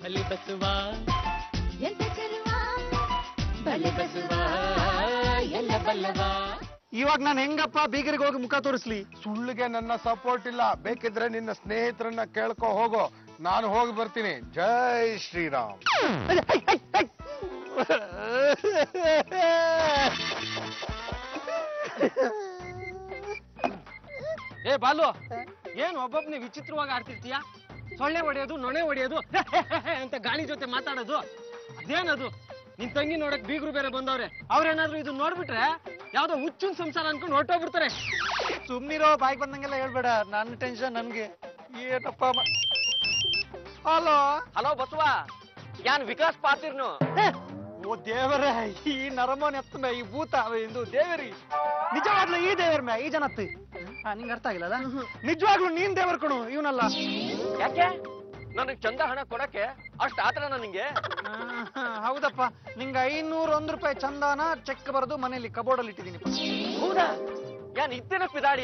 ಬಲಿ ಬಸುವ ಎಂತ ಚಲುವ ಬಲಿ ಬಸುವ ಎಲ್ಲ ಬಲ್ಲವ ಇವಾಗ ನಾನು ಹೆಂಗಪ್ಪ ಬೀಗರಿಗೆ ಹೋಗಿ ಮುಖ ತೋರಿಸ್ಲಿ ಸುಳ್ಳಿಗೆ ನನ್ನ ಸಪೋರ್ಟ್ ಇಲ್ಲ ಬೇಕಿದ್ರೆ ನಿನ್ನ ಸ್ನೇಹಿತರನ್ನ ಕೇಳ್ಕೊ ಹೋಗೋ ನಾನು ಹೋಗಿ ಬರ್ತೀನಿ ಜೈ ಶ್ರೀರಾಮ್ ಏ ಬಾಲು ಏನು ಒಬ್ಬೊಬ್ನೇ ವಿಚಿತ್ರವಾಗಿ ಆಡ್ತಿರ್ತೀಯ ಸೊಳ್ಳೆ ಹೊಡೆಯೋದು ನೊಣೆ ಹೊಡೆಯೋದು ಅಂತ ಗಾಳಿ ಜೊತೆ ಮಾತಾಡೋದು ಅದೇನದು ನಿನ್ ತಂಗಿ ನೋಡಕ್ ಬೀಗ್ರು ಬೇರೆ ಬಂದವ್ರೆ ಅವ್ರೇನಾದ್ರೂ ಇದು ನೋಡ್ಬಿಟ್ರೆ ಯಾವ್ದೋ ಹುಚ್ಚಿನ ಸಂಸಾರ ಅನ್ಕೊಂಡು ಹೊರಟೋಗ್ಬಿಡ್ತಾರೆ ಸುಮ್ನಿರೋ ಬಾಯಿಗೆ ಬಂದಂಗೆಲ್ಲ ಹೇಳ್ಬೇಡ ನನ್ನ ಟೆನ್ಷನ್ ನನ್ಗೆ ಏನಪ್ಪ ಹಲೋ ಹಲೋ ಬಸವ ಯಾನ್ ವಿಕಾಸ್ ಪಾತಿರ್ನು ಓ ದೇವರೇ ಈ ನರಮೋನ್ ಎತ್ತಮೆ ಈ ಭೂತ ಇದು ದೇವರಿ ನಿಜವಾಗ್ಲೂ ಈ ದೇವರ ಮೇ ಈ ಜನತ್ತು ಹಾ ನಿಂಗೆ ಅರ್ಥ ಆಗಿಲ್ಲ ನಿಜವಾಗ್ಲೂ ನೀನ್ ದೇವರ ಕಣು ಇವನಲ್ಲ ಯಾಕೆ ನನಗ್ ಚಂದ ಹಣ ಕೊಡಕ್ಕೆ ಅಷ್ಟ್ ಆತರ ನಿಂಗೆ ಆ, ಹೌದಪ್ಪ ನಿಂಗೆ ಐನೂರ ಒಂದ್ ರೂಪಾಯಿ ಚಂದಾನ ಚೆಕ್ ಬರೆದು ಮನೇಲಿ ಕಬೋರ್ಡಲ್ಲಿ ಇಟ್ಟಿದ್ದೀನಿ ಹೌದಾ ಯಾನ್ ಇದ್ದೇನ ಪಿದಾಡಿ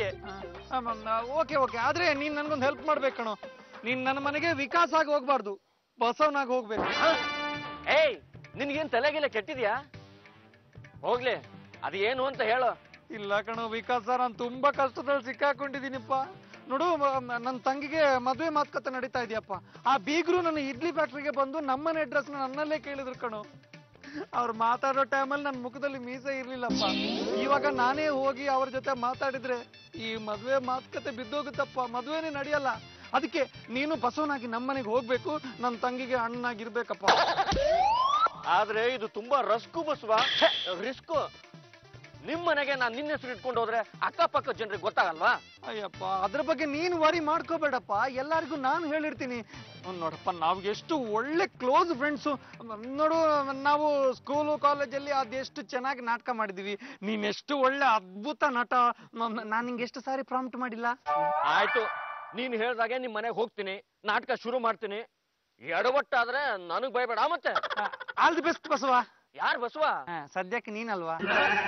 ಓಕೆ ಓಕೆ ಆದ್ರೆ ನೀನ್ ನನ್ಗೊಂದು ಹೆಲ್ಪ್ ಮಾಡ್ಬೇಕು ಕಣೋ ನೀನ್ ನನ್ನ ಮನೆಗೆ ವಿಕಾಸ ಆಗಿ ಹೋಗ್ಬಾರ್ದು ಬಸವನಾಗಿ ಹೋಗ್ಬೇಕು ಏಯ್ ನಿನ್ಗೇನ್ ತಲೆಗಿಲ್ಲ ಕೆಟ್ಟಿದ್ಯಾ ಹೋಗ್ಲಿ ಅದು ಏನು ಅಂತ ಹೇಳು ಇಲ್ಲ ಕಣೋ ವಿಕಾಸ ನಾನು ತುಂಬಾ ಕಷ್ಟದಲ್ಲಿ ಸಿಕ್ಕಾಕೊಂಡಿದ್ದೀನಿಪ್ಪ ನೋಡು ನನ್ನ ತಂಗಿಗೆ ಮದುವೆ ಮಾತುಕತೆ ನಡೀತಾ ಇದೆಯಪ್ಪ ಆ ಬೀಗರು ನನ್ನ ಇಡ್ಲಿ ಫ್ಯಾಕ್ಟ್ರಿಗೆ ಬಂದು ನಮ್ಮನೆ ಅಡ್ರೆಸ್ ನನ್ನಲ್ಲೇ ಕೇಳಿದ್ರು ಕಣೋ ಅವ್ರು ಮಾತಾಡೋ ಟೈಮಲ್ಲಿ ನನ್ನ ಮುಖದಲ್ಲಿ ಮೀಸೆ ಇರ್ಲಿಲ್ಲಪ್ಪ ಇವಾಗ ನಾನೇ ಹೋಗಿ ಅವ್ರ ಜೊತೆ ಮಾತಾಡಿದ್ರೆ ಈ ಮದುವೆ ಮಾತುಕತೆ ಬಿದ್ದೋಗುತ್ತಪ್ಪ ಮದುವೆನೇ ನಡೆಯಲ್ಲ ಅದಕ್ಕೆ ನೀನು ಬಸವನಾಗಿ ನಮ್ಮನೆಗೆ ಹೋಗ್ಬೇಕು ನನ್ನ ತಂಗಿಗೆ ಅಣ್ಣಾಗಿರ್ಬೇಕಪ್ಪ ಆದ್ರೆ ಇದು ತುಂಬಾ ರಸ್ಕು ಬಸ್ವಾ ರಿಸ್ಕು ನಿಮ್ ಮನೆಗೆ ನಾನ್ ನಿನ್ನ ಹೆಸರು ಇಟ್ಕೊಂಡು ಹೋದ್ರೆ ಅಕ್ಕಪಕ್ಕ ಜನರಿಗೆ ಗೊತ್ತಾಗಲ್ವಾ ಅಯ್ಯಪ್ಪ ಅದ್ರ ಬಗ್ಗೆ ನೀನು ವರಿ ಮಾಡ್ಕೋಬೇಡಪ್ಪ ಎಲ್ಲರಿಗೂ ನಾನು ಹೇಳಿರ್ತೀನಿ ಅವ್ನ್ ನೋಡಪ್ಪ ನಾವು ಎಷ್ಟು ಒಳ್ಳೆ ಕ್ಲೋಸ್ ಫ್ರೆಂಡ್ಸು ನೋಡು ನಾವು ಸ್ಕೂಲು ಕಾಲೇಜಲ್ಲಿ ಅದೆಷ್ಟು ಚೆನ್ನಾಗಿ ನಾಟಕ ಮಾಡಿದೀವಿ ನೀನ್ ಎಷ್ಟು ಒಳ್ಳೆ ಅದ್ಭುತ ನಟ ನಾನು ನಿಂಗೆ ಎಷ್ಟು ಸಾರಿ ಪ್ರಾಂಪ್ಟ್ ಮಾಡಿಲ್ಲ ಆಯ್ತು ನೀನ್ ಹೇಳ್ದಾಗೆ ನಿಮ್ ಮನೆಗೆ ಹೋಗ್ತೀನಿ ನಾಟಕ ಶುರು ಮಾಡ್ತೀನಿ ಎಡವಟ್ಟಾದ್ರೆ ನನಗ್ ಭಯಬೇಡ ಮತ್ತೆ ಆಲ್ ದಿ ಬೆಸ್ಟ್ ಬಸವ ಯಾರ್ ಬಸವ ಹಾ, ಸದ್ಯಕ್ಕೆ ನೀನಲ್ವಾ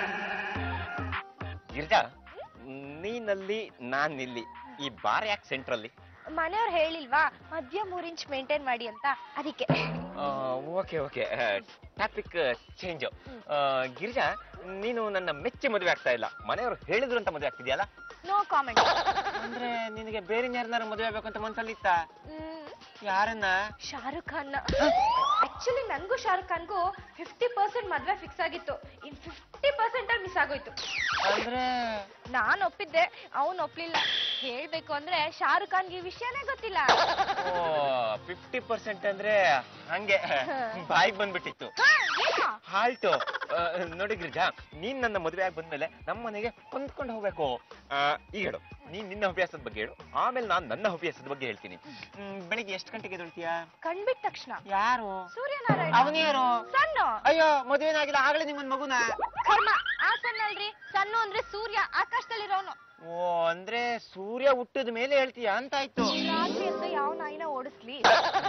ಗಿರಿಜಾ ನೀನಲ್ಲಿ ನಾನ್ ಇಲ್ಲಿ ಈ ಬಾರ್ ಯಾಕೆ ಸೆಂಟ್ರಲ್ಲಿ ಮನೆಯವ್ರು ಹೇಳಿಲ್ವಾ ಮಧ್ಯ ಮೂರ್ ಇಂಚ್ ಮೇಂಟೈನ್ ಮಾಡಿ ಅಂತ ಅದಕ್ಕೆ okay okay topic change Girija ನೀನು ನನ್ನ ಮೆಚ್ಚಿ ಮದುವೆ ಆಗ್ತಾ ಇಲ್ಲ ಮನೆಯವರು ಹೇಳಿದ್ರು ಅಂತ ಮದುವೆ ಆಗ್ತಿದ್ಯಲ್ಲ ನೋ ಕಾಮೆಂಟ್ ಅಂದ್ರೆ ನಿನಗೆ ಬೇರೆ ಯಾರನ್ನಾರು ಮದುವೆ ಆಗ್ಬೇಕಂತ ಮನ್ಸಲ್ಲಿ ಇತ್ತ ಯಾರನ್ನ ಶಾರುಖ್ ಖಾನ್ ಆಕ್ಚುಲಿ ನನ್ಗೂ ಶಾರುಖ್ ಖಾನ್ಗೂ ಫಿಫ್ಟಿ ಪರ್ಸೆಂಟ್ ಮದ್ವೆ ಫಿಕ್ಸ್ ಆಗಿತ್ತು ಇನ್ ಫಿಫ್ಟಿ ಪರ್ಸೆಂಟ್ ಅಲ್ಲಿ ಮಿಸ್ ಆಗೋಯ್ತು ಅಂದ್ರೆ ನಾನ್ ಒಪ್ಪಿದ್ದೆ ಅವ್ನ್ ಒಪ್ಲಿಲ್ಲ ಹೇಳ್ಬೇಕು ಅಂದ್ರೆ ಶಾರುಖ್ ಖಾನ್ಗೆ ಈ ವಿಷಯನೇ ಗೊತ್ತಿಲ್ಲ ಓ ಫಿಫ್ಟಿ ಪರ್ಸೆಂಟ್ ಅಂದ್ರೆ ಹಂಗೆ ಬಾಯಿಗೆ ಬಂದ್ಬಿಟ್ಟಿತ್ತು ಹಾ, ಏನು? ಹಾಲ್ಟು ಆ, ನೋಡಿ ಗಿರಿಜಾ ನೀನ್ ನನ್ನ ಮದುವೆ ಆಗಿ ಬಂದ್ಮೇಲೆ ನಮ್ಮ ಮನೆಗೆ ಹೊಂದ್ಕೊಂಡು ಹೋಗ್ಬೇಕು ಆ, ಈಗ ಹೇಳು ನೀನ್ ನಿನ್ನ ಹವ್ಯಾಸದ ಬಗ್ಗೆ ಹೇಳು ಆಮೇಲೆ ನಾನ್ ನನ್ನ ಹವ್ಯಾಸದ ಬಗ್ಗೆ ಹೇಳ್ತೀನಿ ಹ್ಮ್, ಬೆಳಿಗ್ಗೆ ಎಷ್ಟು ಗಂಟೆಗೆ ಎದ್ದೇಳ್ತೀಯಾ ಕಂಡ್ಬಿಟ್ಟ ತಕ್ಷಣ ಯಾರು ಸೂರ್ಯನಾರಾಯಣ ಅವನು ಯಾರು ಸಣ್ಣ ಅಯ್ಯೋ ಮದುವೆನಾಗಿಲ್ಲ ಆಗಲೇ ನಿಮ್ಮನ್ ಮಗುನ ಕರ್ಮ ಆ ಸಣ್ಣ ಅಲ್ರಿ ಸಣ್ಣ ಅಂದ್ರೆ ಸೂರ್ಯ ಆಕಾಶದಲ್ಲಿರೋನು ಓ ಅಂದ್ರೆ ಸೂರ್ಯ ಹುಟ್ಟಿದ ಮೇಲೆ ಹೇಳ್ತೀಯಾ ಅಂತ ಆಯ್ತು ರಾತ್ರಿ ಅಂತ ಯಾವ ನಾಯಿನ ಓಡಿಸ್ಲಿ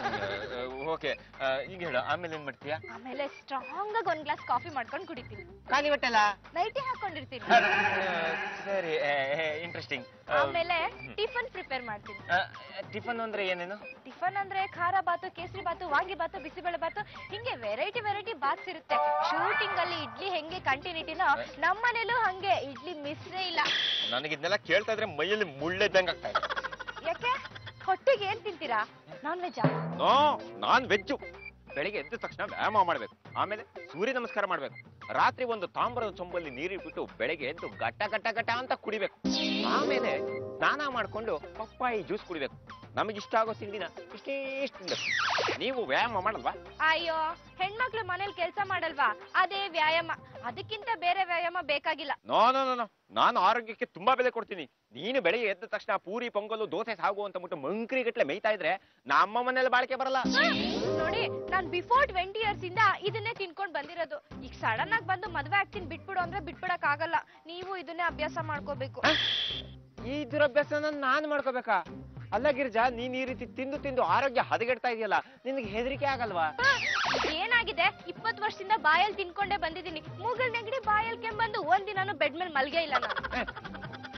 ಓಕೆ ಈಗ ಹೇಳು ಆಮೇಲೆ ಏನ್ ಮಾಡ್ತೀಯಾ ಆಮೇಲೆ ಸ್ಟ್ರಾಂಗ್ ಆಗಿ ಒಂದ್ ಗ್ಲಾಸ್ ಕಾಫಿ ಮಾಡ್ಕೊಂಡು ಕುಡಿತೀನಿ ಖಾಲಿ ಹೊಟ್ಟೆಲ್ಲ ನೈಟಿ ಹಾಕೊಂಡಿರ್ತೀನಿ ಸರಿ ಇಂಟ್ರೆಸ್ಟಿಂಗ್ ಆಮೇಲೆ ಟಿಫನ್ ಪ್ರಿಪೇರ್ ಮಾಡ್ತೀನಿ ಟಿಫನ್ ಅಂದ್ರೆ ಏನೇನು ಟಿಫನ್ ಅಂದ್ರೆ ಖಾರ ಬಾತು ಕೇಸರಿ ಬಾತು ವಾಂಗಿ ಬಾತು ಬಿಸಿಬೇಳೆ ಬಾತು ಹಿಂಗೆ ವೆರೈಟಿ ವೆರೈಟಿ ಬಾತ್ಸ್ ಇರುತ್ತೆ ಶೂಟಿಂಗ್ ಅಲ್ಲಿ ಇಡ್ಲಿ ಹೆಂಗೆ ಕಂಟಿನ್ಯೂಟಿನೋ ನಮ್ಮನೇಲೂ ಹಂಗೆ ಇಡ್ಲಿ ಮಿಸ್ಸೇ ಇಲ್ಲ ನನಗೆ ಇದನ್ನೆಲ್ಲ ಕೇಳ್ತಾ ಇದ್ರೆ ಮೈಯಲ್ಲಿ ಮುಳ್ಳೆದ್ದಂಗೆ ಆಗ್ತಾ ಇದೆ ಯಾಕೆ ಹೊಟ್ಟೆಗೆ ಏನ್ ತಿಂತೀರಾ ನಾನ್ ವೆಜ್ಜಾ ನೋ ನಾನ್ ವೆಜ್ಜು ಬೆಳಿಗ್ಗೆ ಎದ್ದ ತಕ್ಷಣ ವ್ಯಾಯಾಮ ಮಾಡ್ಬೇಕು ಆಮೇಲೆ ಸೂರ್ಯ ನಮಸ್ಕಾರ ಮಾಡ್ಬೇಕು ರಾತ್ರಿ ಒಂದು ತಾಮ್ರದ ಚೊಂಬಲ್ಲಿ ನೀರಿಟ್ಬಿಟ್ಟು ಬೆಳಗ್ಗೆ ಎದ್ದು ಗಟ್ಟ ಗಟ್ಟ ಗಟ್ಟ ಅಂತ ಕುಡಿಬೇಕು ಆಮೇಲೆ ಸ್ನಾನ ಮಾಡ್ಕೊಂಡು ಪಪ್ಪಾಯಿ ಜ್ಯೂಸ್ ಕುಡಿಬೇಕು ನಮಗಿಷ್ಟ ಆಗೋ ತಿಂಡಿನ ಇಷ್ಟೇ ಇಷ್ಟು ತಿನ್ಬೇಕು ನೀವು ವ್ಯಾಯಾಮ ಮಾಡಲ್ವಾ ಅಯ್ಯೋ ಹೆಣ್ಮಕ್ಳು ಮನೇಲಿ ಕೆಲಸ ಮಾಡಲ್ವಾ ಅದೇ ವ್ಯಾಯಾಮ ಅದಕ್ಕಿಂತ ಬೇರೆ ವ್ಯಾಯಾಮ ಬೇಕಾಗಿಲ್ಲ ನೋ ನೋ ನೋ ನೋ ನಾನು ಆರೋಗ್ಯಕ್ಕೆ ತುಂಬಾ ಬೆಲೆ ಕೊಡ್ತೀನಿ ನೀನು ಬೆಳಿಗ್ಗೆ ಎದ್ದ ತಕ್ಷಣ ಪೂರಿ ಪೊಂಗಲು ದೋಸೆ ಸಾಗು ಅಂತ ಮುಟ್ಟು ಮಂಕ್ರಿ ಗಟ್ಲೆ ಮೇಯ್ತಾ ಇದ್ರೆ ನಮ್ಮ ಮನೇಲಿ ಬಾಳಿಕೆ ಬರಲ್ಲ ಹ, ನೋಡಿ ನಾನ್ ಬಿಫೋರ್ ಟ್ವೆಂಟಿ ಇಯರ್ಸ್ ಇಂದ ಇದನ್ನೇ ತಿನ್ಕೊಂಡ್ ಬಂದಿರೋದು ಈಗ ಸಡನ್ ಆಗಿ ಬಂದು ಮದ್ವೆ ಆಗ್ತೀನಿ ಬಿಟ್ಬಿಡು ಅಂದ್ರೆ ಬಿಟ್ಬಿಡಕ್ ಆಗಲ್ಲ ನೀವು ಇದನ್ನೇ ಅಭ್ಯಾಸ ಮಾಡ್ಕೋಬೇಕು ಈ ದುರಭ್ಯಾಸನ ನಾನು ಮಾಡ್ಕೋಬೇಕಾ ಅಲ್ಲ ಗಿರಿಜಾ ನೀನ್ ಈ ರೀತಿ ತಿಂದು ತಿಂದು ಆರೋಗ್ಯ ಹದಗೆಡ್ತಾ ಇದೆಯಲ್ಲ ನಿನಗೆ ಹೆದರಿಕೆ ಆಗಲ್ವಾ ಹ, ಏನಾಗಿದೆ ಇಪ್ಪತ್ತು ವರ್ಷದಿಂದ ಬಾಯಲ್ಲಿ ತಿನ್ಕೊಂಡೇ ಬಂದಿದ್ದೀನಿ ಮೂಗಲ್ ನೆಗಡಿ ಬಾಯಲ್ಲಿ ಕೆಮ್ಮಂದು ಒಂದಿನಾನು ಬೆಡ್ ಮೇಲೆ ಮಲ್ಗೆ ಇಲ್ಲ ನಾನು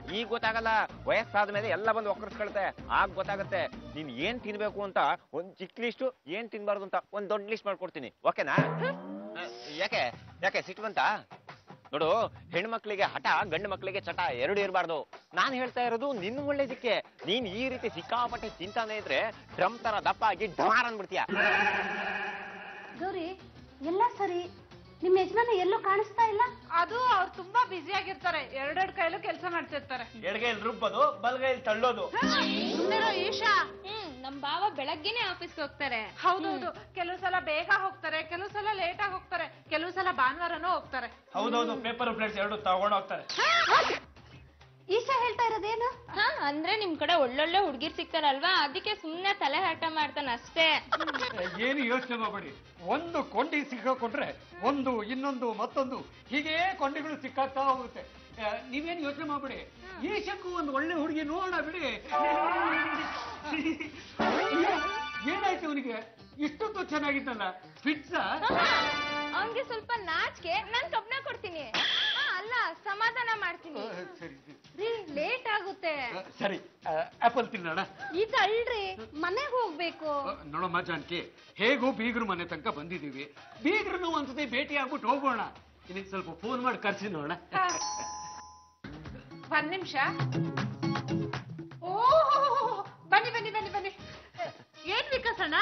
ಈಗ ಗೊತ್ತಾಗಲ್ಲ ವಯಸ್ಸಾದ ಮೇಲೆ ಎಲ್ಲ ಬಂದು ಒಕ್ಕರ್ಸ್ಕೊಳ್ತೆ ಆಗ ಗೊತ್ತಾಗತ್ತೆ ನೀನ್ ಏನ್ ತಿನ್ಬೇಕು ಅಂತ ಒಂದ್ ಚಿಕ್ಕ ಲಿಸ್ಟು ಏನ್ ತಿನ್ಬಾರ್ದು ಅಂತ ಒಂದ್ ದೊಡ್ಡ ಲಿಸ್ಟ್ ಮಾಡ್ಕೊಡ್ತೀನಿ ಓಕೆನಾ ಆ, ಯಾಕೆ ಯಾಕೆ ಸಿಟ್ಟು ಬಂತಾ ನೋಡು ಹೆಣ್ಮಕ್ಳಿಗೆ ಹಠ ಗಂಡು ಮಕ್ಳಿಗೆ ಚಟ ಎರಡು ಇರಬಾರ್ದು ನಾನ್ ಹೇಳ್ತಾ ಇರೋದು ನಿನ್ನ ಒಳ್ಳೇದಕ್ಕೆ ನೀನ್ ಈ ರೀತಿ ಸಿಕ್ಕಾಪಟ್ಟೆ ಚಿಂತಾನೆ ಇದ್ರೆ ಡ್ರಮ್ ತರ ದಪ್ಪ ಆಗಿ ಡಮಾರ್ ಅಂದ್ಬಿಡ್ತೀಯ ಗೌರಿ ಎಲ್ಲ ಸರಿ ನಿಮ್ಮ ಯಜಮಾನ ಎಲ್ಲೂ ಕಾಣಿಸ್ತಾ ಇಲ್ಲ ಅದು ಅವ್ರು ತುಂಬಾ ಬ್ಯುಸಿ ಆಗಿರ್ತಾರೆ ಎರಡೆರಡು ಕೈಲೂ ಕೆಲಸ ಮಾಡ್ತಿರ್ತಾರೆ ಎಡಗೈಲಿ ರುಬ್ಬೋದು ಬಲಗೈಲಿ ತಳ್ಳೋದು ಈಶಾ ಹ್ಮ್ ನಮ್ ಬಾವ ಬೆಳಗ್ಗೆನೆ ಆಫೀಸ್ಗೆ ಹೋಗ್ತಾರೆ ಹೌದೌದು ಕೆಲವು ಸಲ ಬೇಗ ಹೋಗ್ತಾರೆ ಕೆಲವು ಸಲ ಲೇಟ್ ಆಗಿ ಹೋಗ್ತಾರೆ ಕೆಲವು ಸಲ ಭಾನುವಾರನೂ ಹೋಗ್ತಾರೆ ಹೌದೌದು ಪೇಪರ್ ಪ್ಲೇಟ್ಸ್ ಎರಡು ತಗೊಂಡ್ ಹೋಗ್ತಾರೆ ಈಶಾ ಹೇಳ್ತಾ ಇರೋದೇನು ಹಾ ಅಂದ್ರೆ ನಿಮ್ ಕಡೆ ಒಳ್ಳೊಳ್ಳೆ ಹುಡ್ಗಿರ್ ಸಿಗ್ತಾರಲ್ವಾ ಅದಕ್ಕೆ ಸುಮ್ನೆ ತಲೆ ಹಠ ಮಾಡ್ತಾನ ಅಷ್ಟೇ ಏನು ಯೋಚನೆ ಮಾಡಬೇಡಿ ಒಂದು ಕೊಂಡಿ ಸಿಕ್ಕಾಕೊಂಡ್ರೆ ಒಂದು ಇನ್ನೊಂದು ಮತ್ತೊಂದು ಹೀಗೆ ಕೊಂಡಿಗಳು ಸಿಕ್ಕಾಗ್ತಾ ಹೋಗುತ್ತೆ ಆ, ನೀವೇನು ಯೋಚನೆ ಮಾಡಬೇಡಿ ಈಶಕ್ಕೂ ಒಂದು ಒಳ್ಳೆ ಹುಡುಗಿ ನೋಡೋಣ ಬಿಡಿ ಏನಾಯ್ತು ಅವನಿಗೆ ಇಷ್ಟೊಂದು ಚೆನ್ನಾಗಿದ್ದಲ್ಲ ಫಿಟ್ಸ ಅವ್ನ್ಗೆ ಸ್ವಲ್ಪ ನಾಚಿಕೆ ನಾನ್ ಕಬ್ನ ಕೊಡ್ತೀನಿ ಹಾ, ಅಲ್ಲ ಸಮಾಧಾನ ಮಾಡ್ತೀನಿ ಸರಿ ಸರಿ. ರೀ ಲೇಟ್ ಆಗುತ್ತೆ ಆ, ಸರಿ ಆಪಲ್ ತಿನ್ನೋಣ ಈಗ ಅಲ್ರಿ ಮನೆಗ್ ಹೋಗ್ಬೇಕು ಆ, ನೋಡಮ್ಮ ಜಾನಕಿ ಹೇಗೂ ಬೀಗರು ಮನೆ ತನಕ ಬಂದಿದ್ದೀವಿ ಬೀಗರನ್ನು ಒಂದ್ಸತಿ ಭೇಟಿ ಆಗ್ಬಿಟ್ಟು ಹೋಗೋಣ ಇನ್ನಿಗೆ ಸ್ವಲ್ಪ ಫೋನ್ ಮಾಡಿ ಕರ್ಸಿ ನೋಡೋಣ ಒಂದ್ ನಿಮಿಷ ಓ ಬನ್ನಿ ಬನ್ನಿ ಬನ್ನಿ ಬನ್ನಿ ಏನ್ ವಿಕಾಸಣ್ಣ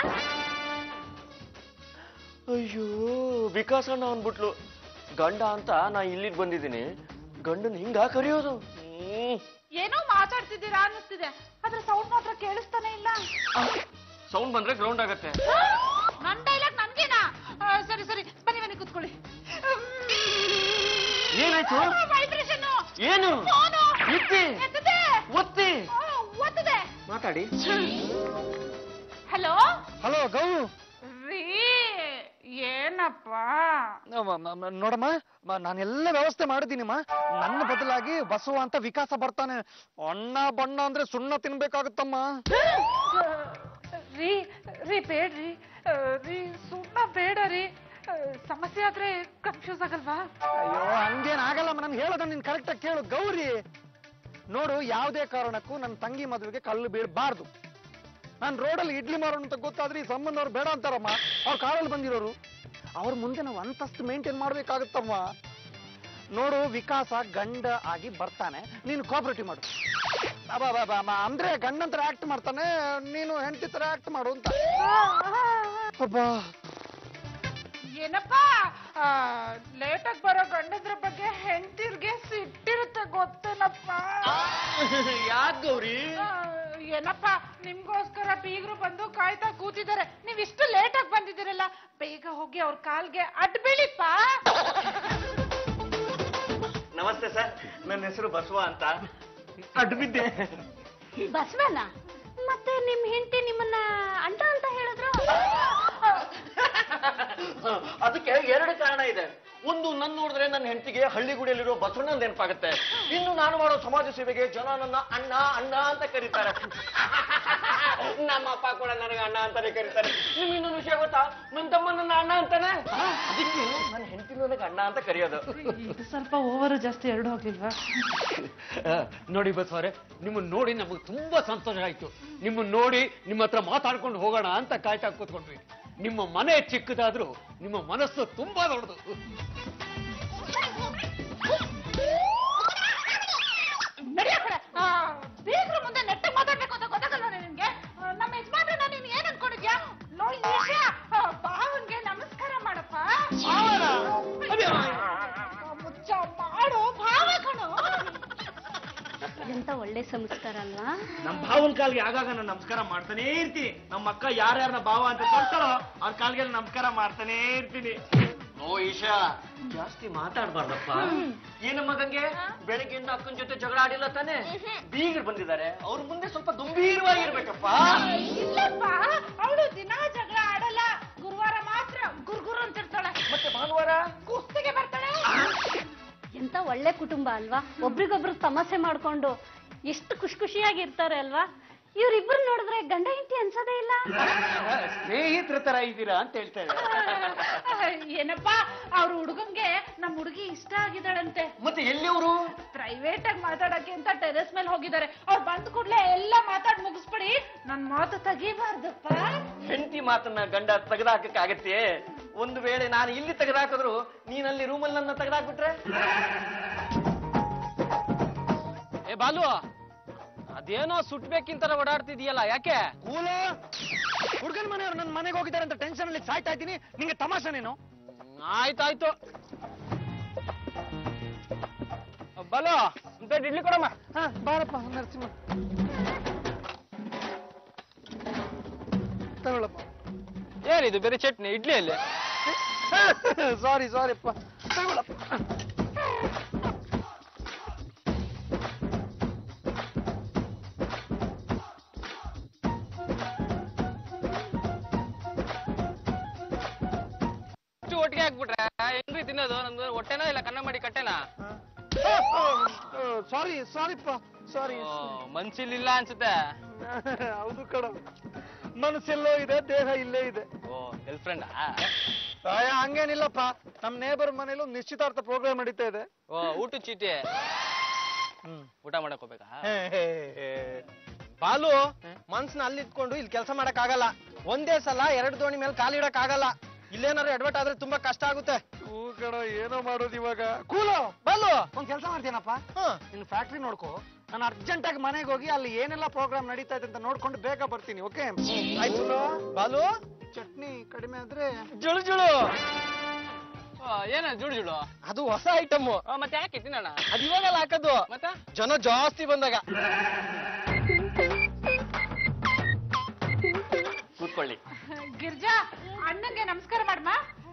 ಅಯ್ಯೋ ವಿಕಾಸಣ್ಣ ಅಂದ್ಬಿಟ್ಲು ಗಂಡ ಅಂತ ನಾ ಇಲ್ಲಿಗೆ ಬಂದಿದ್ದೀನಿ ಗಂಡನ್ ಹಿಂಗ ಕರೆಯೋದು ಹ್ಮ್. ಏನೋ ಮಾತಾಡ್ತಿದ್ದೀರಾ ಅನ್ನಿಸ್ತಿದೆ ಆದ್ರೆ ಸೌಂಡ್ ಮಾತ್ರ ಕೇಳಿಸ್ತಾನೆ ಇಲ್ಲ ಸೌಂಡ್ ಬಂದ್ರೆ ಗ್ರೌಂಡ್ ಆಗತ್ತೆ ನನ್ ಡೈಲಾಗ್ ನನ್ಗೇನಾ ಆ, ಸರಿ ಸರಿ ಬನ್ನಿ ಬನ್ನಿ ಕುತ್ಕೊಳ್ಳಿ ಏನಾಯ್ತು ವೈಬ್ರೇಷನ್ ಏನು ಫೋನು ಎತ್ತಿ ಎತ್ತದೆ ಒತ್ತಿ ಆ, ಒತ್ತದೆ ಮಾತಾಡಿ ಹಲೋ ಹಲೋ ಗೌ ರೀ ಏನಪ್ಪ ನೋಡಮ್ಮ ಮ- ನಾನೆಲ್ಲ ವ್ಯವಸ್ಥೆ ಮಾಡಿದ್ದೀನಿಮ್ಮ ನನ್ನ ಬದಲಾಗಿ ಬಸವ ಅಂತ ವಿಕಾಸ ಬರ್ತಾನೆ ಅಣ್ಣ ಬಣ್ಣ ಅಂದ್ರೆ ಸುಣ್ಣ ತಿನ್ಬೇಕಾಗುತ್ತಮ್ಮ ರೀ ರೀ ಬೇಡ್ರಿ ಆ, ರೀ ಸುಣ್ಣ ಬೇಡ ರೀ ಆ, ಸಮಸ್ಯೆ ಆದ್ರೆ ಕನ್ಫ್ಯೂಸ್ ಆಗಲ್ವಾ ಅಯ್ಯೋ ಹಂಗೇನ್ ಆಗಲ್ಲಮ್ಮ ನನ್ಗೆ ಹೇಳೋದ ನೀನ್ ಕರೆಕ್ಟಾಗಿ ಕೇಳು ಗೌರಿ ನೋಡು ಯಾವುದೇ ಕಾರಣಕ್ಕೂ ನನ್ನ ತಂಗಿ ಮದುವೆಗೆ ಕಲ್ಲು ಬೀಳಬಾರ್ದು ನಾನು ರೋಡಲ್ಲಿ ಇಡ್ಲಿ ಮಾರೋಣ ಅಂತ ಗೊತ್ತಾದ್ರೆ ಈ ಸಂಬಂಧ ಅವ್ರು ಬೇಡ ಅಂತಾರಮ್ಮ ಅವ್ರು ಕಾರಲ್ಲಿ ಬಂದಿರೋರು ಅವ್ರ ಮುಂದೆ ನಾವು ಅಂತಸ್ತು ಮೇಂಟೈನ್ ಮಾಡ್ಬೇಕಾಗುತ್ತಮ್ಮ ನೋಡು ವಿಕಾಸ ಗಂಡ ಆಗಿ ಬರ್ತಾನೆ ನೀನು ಕೋಪರೇಟಿವ್ ಮಾಡು ಅಬ್ಬಾ, ಅಬ್ಬಾ, ಅಬ್ಬಾ, ಅಂದ್ರೆ ಗಂಡನ ತರ ಆಕ್ಟ್ ಮಾಡ್ತಾನೆ ನೀನು ಹೆಂಡತಿ ತರ ಆಕ್ಟ್ ಮಾಡು ಅಂತ ಅಬ್ಬಾ ಏನಪ್ಪ ಲೇಟಾಗಿ ಬರೋ ಗಂಡದ್ರ ಬಗ್ಗೆ ಹೆಂಡತಿರ್ಗೆ ಸಿಟ್ಟಿರುತ್ತೆ ಗೊತ್ತೇನಪ್ಪ ಯಾಕೆ ಗೌರಿ ಆ, ಏನಪ್ಪ ನಿಮ್ಗೋಸ್ಕರ ಬೀಗರು ಬಂದು ಕಾಯ್ತಾ ಕೂತಿದ್ದಾರೆ ನೀವ್ ಇಷ್ಟು ಲೇಟಾಗಿ ಬಂದಿದ್ದೀರಲ್ಲ ಬೇಗ ಹೋಗಿ ಅವ್ರ ಕಾಲ್ಗೆ ಅಡ್ ಬೀಳಿಪ್ಪ ನಮಸ್ತೆ ಸರ್ ನನ್ನ ಹೆಸರು ಬಸವ ಅಂತ ಅಡ್ಡ ಬಿದ್ದೆ ಬಸವನ ಮತ್ತೆ ನಿಮ್ ಹೆಂಡತಿ ನಿಮ್ಮನ್ನ ಅಂಟ ಅಂತ ಹೇಳಿದ್ರು ಅದಕ್ಕೆ ಎರಡು ಕಾರಣ ಇದೆ ಒಂದು ನನ್ನ ನೋಡಿದ್ರೆ ನನ್ನ ಹೆಂಡತಿಗೆ ಹಳ್ಳಿಗುಡಿಯಲ್ಲಿರೋ ಬಸವಣ್ಣ ನೆನಪಾಗುತ್ತೆ ಇನ್ನು ನಾನು ಮಾಡೋ ಸಮಾಜ ಸೇವೆಗೆ ಜನ ನನ್ನ ಅಣ್ಣ ಅಣ್ಣ ಅಂತ ಕರೀತಾರೆ ನಮ್ಮ ಅಪ್ಪ ಕೂಡ ನನಗೆ ಅಣ್ಣ ಅಂತಾನೆ ಕರೀತಾರೆ ನಿಮ್ಗೆ ಇನ್ನೊಂದು ವಿಷಯ ಗೊತ್ತಾ ನನ್ನ ತಮ್ಮ ನನ್ನ ಅಣ್ಣ ಅಂತಾನೆ ಅದಕ್ಕೆ ನನ್ನ ಹೆಂಡತಿ ನನಗೆ ಅಣ್ಣ ಅಂತ ಕರೆಯೋದು ಸ್ವಲ್ಪ ಓವರ್ ಜಾಸ್ತಿ ಎರಡು ಹೋಗ್ಲಿಲ್ವಾ ನೋಡಿ ಬಸವರೇ ನಿಮ್ಮನ್ನ ನೋಡಿ ನಮಗೆ ತುಂಬಾ ಸಂತೋಷ ಆಯ್ತು ನಿಮ್ಮನ್ನ ನೋಡಿ ನಿಮ್ಮ ಹತ್ರ ಮಾತಾಡ್ಕೊಂಡು ಹೋಗೋಣ ಅಂತ ಕಾಯ್ತಾ ಕೂತ್ಕೊಂಡ್ವಿ ನಿಮ್ಮ ಮನೆ ಚಿಕ್ಕದಾದ್ರೂ ನಿಮ್ಮ ಮನಸ್ಸು ತುಂಬಾ ದೊಡ್ಡದು ನಡೆಯೋ ಕಡೆ ಬೀಗ್ರ ಮುಂದೆ ನೆಟ್ಟಗೆ ಮಾತಾಡ್ಬೇಕು ಅಂತ ಗೊತ್ತಾಗಲ್ಲ ನಿನ್ಗೆ ಆ, ನಮ್ಮ ಯಜಮಾನ್ರನ್ನ ನೀನ್ ಏನ್ ಅನ್ಕೊಂಡಿದ್ಯಾ ನೋಡಿ ಈಶಾ ಆ, ಬಾವನ್ಗೆ ನಮಸ್ಕಾರ ಮಾಡಪ್ಪ ಮುಚ್ಚ ಮಾಡು ಭಾವ ಕಣೋ ಎಂತ ಒಳ್ಳೆ ಸಂಸ್ಕಾರ ಅಲ್ವಾ ನಮ್ ಭಾವನ್ ಕಾಲ್ಗೆ ಆಗಾಗ ನಾನು ನಮಸ್ಕಾರ ಮಾಡ್ತಾನೇ ಇರ್ತೀನಿ ನಮ್ಮ ಅಕ್ಕ ಯಾರ್ಯಾರನ್ನ ಭಾವ ಅಂತ ಕಳ್ತಾರೋ ಅವ್ರ ಕಾಲ್ಗೆ ನಮಸ್ಕಾರ ಮಾಡ್ತಾನೇ ಇರ್ತೀನಿ ಓ ಈಶಾ ಜಾಸ್ತಿ ಮಾತಾಡ್ಬಾರ್ದಪ್ಪ ಏನು ಮಗಂಗೆ ಬೆಳಗ್ಗೆಯಿಂದ ಅಕ್ಕನ ಜೊತೆ ಜಗಳ ಆಡಿಲ್ಲ ತಾನೆ ಬೀಗರು ಬಂದಿದ್ದಾರೆ ಅವ್ರ ಮುಂದೆ ಸ್ವಲ್ಪ ಗಂಭೀರವಾಗಿರ್ಬೇಕಪ್ಪ ಇಲ್ಲಪ್ಪ ಅವಳು ದಿನ ಜಗಳ ಆಡಲ್ಲ ಗುರುವಾರ ಮಾತ್ರ ಗುರುಗುರು ಅಂತಿರ್ತಾಳೆ ಮತ್ತೆ ಭಾನುವಾರ ಕುಸ್ತಿಗೆ ಬರ್ತಾಳೆ ಎಂತ ಒಳ್ಳೆ ಕುಟುಂಬ ಅಲ್ವಾ ಒಬ್ರಿಗೊಬ್ರು ತಮಾಷೆ ಮಾಡ್ಕೊಂಡು ಎಷ್ಟು ಖುಷಿ ಖುಷಿಯಾಗಿ ಇರ್ತಾರೆ ಅಲ್ವಾ ಇವ್ರಿಬ್ರು ನೋಡಿದ್ರೆ ಗಂಡ ಹೆಂಡತಿ ಅನ್ಸೋದೇ ಇಲ್ಲ ಸ್ನೇಹಿತರ ತರ ಇದ್ದೀರಾ ಅಂತ ಹೇಳ್ತಾ ಇದ್ದಾರೆ ಏನಪ್ಪಾ ಅವ್ರ ಹುಡುಗಂಗೆ ನಮ್ ಹುಡುಗಿ ಇಷ್ಟ ಆಗಿದ್ದಾಳಂತೆ ಮತ್ತೆ ಎಲ್ಲಿಯವರು ಪ್ರೈವೇಟ್ ಆಗಿ ಮಾತಾಡಕ್ಕೆ ಅಂತ ಟೆರೆಸ್ ಮೇಲೆ ಹೋಗಿದ್ದಾರೆ ಅವ್ರು ಬಂದ ಕೂಡ್ಲೆ ಎಲ್ಲ ಮಾತಾಡ್ ಮುಗಿಸ್ಬಿಡಿ ನನ್ ಮಾತು ತೆಗಿಬಾರ್ದಪ್ಪ ಹೆಂಡತಿ ಮಾತನ್ನ ಗಂಡ ತೆಗೆದಾಕಕ್ಕೆ ಒಂದು ವೇಳೆ ನಾನು ಇಲ್ಲಿ ತೆಗೆದಾಕಿದ್ರು ನೀನಲ್ಲಿ ರೂಮಲ್ಲಿ ನನ್ನ ತೆಗೆದಾಕ್ಬಿಟ್ರೆ ಏ ಬಾಲು ಅದೇನೋ ಸುಟ್ಬೇಕಿಂತರ ಓಡಾಡ್ತಿದೀಯಲ್ಲ ಯಾಕೆ ಕೂಲ ಹುಡುಗನ ಮನೆಯವ್ರು ನನ್ನ ಮನೆಗೆ ಹೋಗಿದ್ದಾರೆ ಅಂತ ಟೆನ್ಷನ್ ಅಲ್ಲಿ ಸಾಯ್ತಾ ಇದ್ದೀನಿ ನಿಂಗೆ ತಮಾಷೆ ನೀನು ಆಯ್ತಾಯ್ತು ಬಾಲು ಒಂದ್ ಪ್ಲೇಟ್ ಇಡ್ಲಿ ಕೊಡಮ್ಮ ಹಾ ಬಾರಪ್ಪ ನರಸಿಂಹ ತಗೊಳಪ್ಪ ಏನಿದು ಬೇರೆ ಚಟ್ನಿ ಇಡ್ಲಿಯಲ್ಲಿ ಸಾರಿ ಸಾರಿಪ್ಪ ತಗೊಳಪ್ಪ ಇಷ್ಟು ಒಟ್ಟಿಗೆ ಹಾಕ್ಬಿಟ್ರೆ ಹೆಂಗ್ರಿ ತಿನ್ನೋದು ನಮ್ದು ಹೊಟ್ಟೆನಾ ಇಲ್ಲ ಕನ್ನ ಮಾಡಿ ಕಟ್ಟೆನಾ ಸಾರಿ ಸಾರಿಪ್ಪ ಸಾರಿ ಮನ್ಸಿಲ್ಲಿಲ್ಲ ಅನ್ಸುತ್ತೆ ಹೌದು ಕಣ ಮನಸ್ಸೆಲ್ಲೋ ಇದೆ ದೇಹ ಇಲ್ಲೇ ಇದೆ ಓ ಗರ್ಲ್ ಫ್ರೆಂಡ್ ಅಯ್ಯ, ಹಂಗೇನಿಲ್ಲಪ್ಪ ನಮ್ ನೇಬರ್ ಮನೇಲೂ ನಿಶ್ಚಿತಾರ್ಥ ಪ್ರೋಗ್ರಾಮ್ ನಡೀತಾ ಇದೆ ಓ ಊಟ ಚೀಟಿ ಊಟ ಮಾಡಕ್ ಹೋಗ್ಬೇಕಾ ಹೇ, ಹೇ, ಹೇ. ಬಾಲು ಮನ್ಸ್ನ ಅಲ್ಲಿ ಇಟ್ಕೊಂಡು ಇಲ್ಲಿ ಕೆಲಸ ಮಾಡಕ್ ಆಗಲ್ಲ ಒಂದೇ ಸಲ ಎರಡು ದೋಣಿ ಮೇಲೆ ಕಾಲಿಡಕ್ ಆಗಲ್ಲ ಇಲ್ಲೇನಾದ್ರು ಎಡ್ವರ್ಟ್ ಆದ್ರೆ ತುಂಬಾ ಕಷ್ಟ ಆಗುತ್ತೆ ಹೂ ಕಣ ಏನೋ ಮಾಡೋದು ಇವಾಗ ಕೂಲು ಬಾಲು ಒಂದ್ ಕೆಲಸ ಮಾಡ್ತೀನಪ್ಪ ನಿನ್ ಫ್ಯಾಕ್ಟ್ರಿ ನೋಡ್ಕೋ ನಾನು ಅರ್ಜೆಂಟ್ ಆಗಿ ಮನೆಗೆ ಹೋಗಿ ಅಲ್ಲಿ ಏನೆಲ್ಲ ಪ್ರೋಗ್ರಾಮ್ ನಡೀತಾ ಇದೆ ಅಂತ ನೋಡ್ಕೊಂಡು ಬೇಗ ಬರ್ತೀನಿ ಓಕೆ ಆಯ್ತು ಬಾಲು ಚಟ್ನಿ ಕಡಿಮೆ ಆದ್ರೆ ಜುಳು ಜುಳು ಏನ ಜುಳು ಜುಳು ಅದು ಹೊಸ ಐಟಮ್ ಮತ್ತೆ ಯಾಕೆ ತಿನ್ನೋಣ ಅದು ಇವಾಗಲ್ಲ ಹಾಕೋದು ಮತ್ತೆ ಜನ ಜಾಸ್ತಿ ಬಂದಾಗ ಕೂತ್ಕೊಳ್ಳಿ ಗಿರ್ಜಾ ಅಣ್ಣಂಗೆ ನಮಸ್ಕಾರ ಮಾಡಮ್ಮ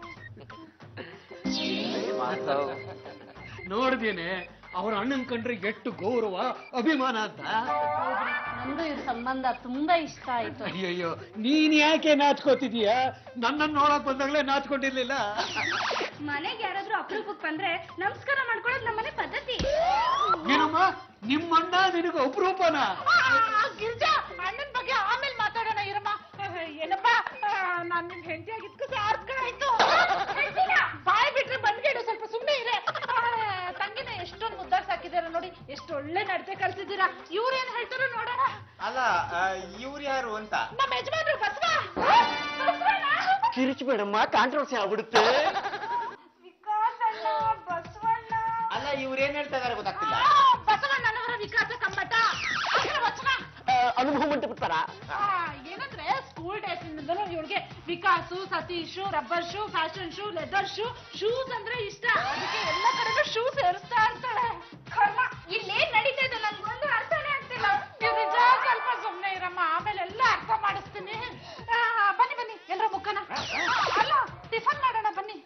ನೋಡ್ದೇನೆ ಅವ್ರ ಅಣ್ಣನ್ ಕಂಡ್ರೆ ಎಷ್ಟು ಗೌರವ ಅಭಿಮಾನ ಅಂತ ನಂದು ಇವ್ರ ಸಂಬಂಧ ತುಂಬಾ ಇಷ್ಟ ಆಯ್ತು ಅಯ್ಯಯ್ಯೋ ನೀನ್ ಯಾಕೆ ನಾಚ್ಕೋತಿದೀಯ ನನ್ನನ್ನು ನೋಡಕ್ ಬಂದಾಗ್ಲೇ ನಾಚ್ಕೊಂಡಿರ್ಲಿಲ್ಲ ಮನೆಗೆ ಯಾರಾದ್ರೂ ಅಪರೂಪಕ್ಕೆ ಬಂದ್ರೆ ನಮಸ್ಕಾರ ಮಾಡ್ಕೊಳ್ಳೋದು ನಮ್ಮನೆ ಪದ್ಧತಿ ಏನಮ್ಮ ನಿಮ್ಮಣ್ಣ ನಿನಗೆ ಅಪರೂಪನ ಗಿರ್ಜಾ ಅಣ್ಣನ್ ಬಗ್ಗೆ ಆಮೇಲೆ ಮಾತಾಡೋಣ ಇರಮ್ಮ ಏನಪ್ಪಾ ನಾನ್ ನಿಮ್ ಹೆಂಡತಿ ಆಗಿದ್ಕ ಸಾರ್ಥಕ ಆಯ್ತು ಬಾಯ್ ಬಿಟ್ರೆ ಬಂದ್ಗೇಡು ಸ್ವಲ್ಪ ಸುಮ್ನೆ ಇದೆ ಆ, ತಂಗಿನ ಎಷ್ಟೊಂದು ಮುದ್ದಾಗ್ ಸಾಕಿದಾರ ನೋಡಿ ಎಷ್ಟು ಒಳ್ಳೆ ನಡತೆ ಕಲ್ಸಿದ್ದೀರಾ ಇವ್ರೇನ್ ಹೇಳ್ತಾರೋ ನೋಡೋಣ ಅಲ್ಲ ಇವ್ರು ಯಾರು ಅಂತ ನಮ್ಮ ಯಜಮಾನ್ರು ಬಸವ ಬಸವಣ್ಣ ಕಿರಿಚಬೇಡಮ್ಮ ಕಾಂಟ್ರವರ್ಸಿ ಆಗ್ಬಿಡುತ್ತೆ ವಿಕಾಸ್ ಅಣ್ಣ ಬಸವಣ್ಣ ಅಲ್ಲ ಇವ್ರು ಏನ್ ಹೇಳ್ತಾ ಇದಾರೆ ಗೊತ್ತಾಗ್ತಿಲ್ಲ ಆ, ಬಸವಣ್ಣನವರ ವಿಕಾಸ ಕಮ್ಮಟ ಅದ್ರ ವಚನ ಅನುಭವ ಮಂಟಪ ತರ ಆ, ಏನಂದ್ರೆ ಸ್ಕೂಲ್ ಡೇಸ್ ಇಂದಲೂ ಇವಳಿಗೆ Vikas Satish rubber shoe fashion shoe leather shoe shoes ಅಂದ್ರೆ ಇಷ್ಟ ಅದಕ್ಕೆ ಎಲ್ಲ ಕಡೆನೂ ಶೂ ಸೇರಿಸ್ತಾ ಇರ್ತಾಳೆ ಕರ್ಮ ಇಲ್ಲೇನ್ ನಡೀತಾ ಇದೆ ನನ್ಗೊಂದು ಅರ್ಥನೇ ಆಗ್ತಿಲ್ಲ ನೀವು ನಿಜ ಸ್ವಲ್ಪ ಸುಮ್ನೆ ಇರಮ್ಮ ಆಮೇಲೆ ಎಲ್ಲ ಅರ್ಥ ಮಾಡಿಸ್ತೀನಿ ಆ, ಬನ್ನಿ ಬನ್ನಿ ಎಲ್ರ ಮುಖನ ಅಲ್ಲ ಟಿಫನ್ ಮಾಡೋಣ ಬನ್ನಿ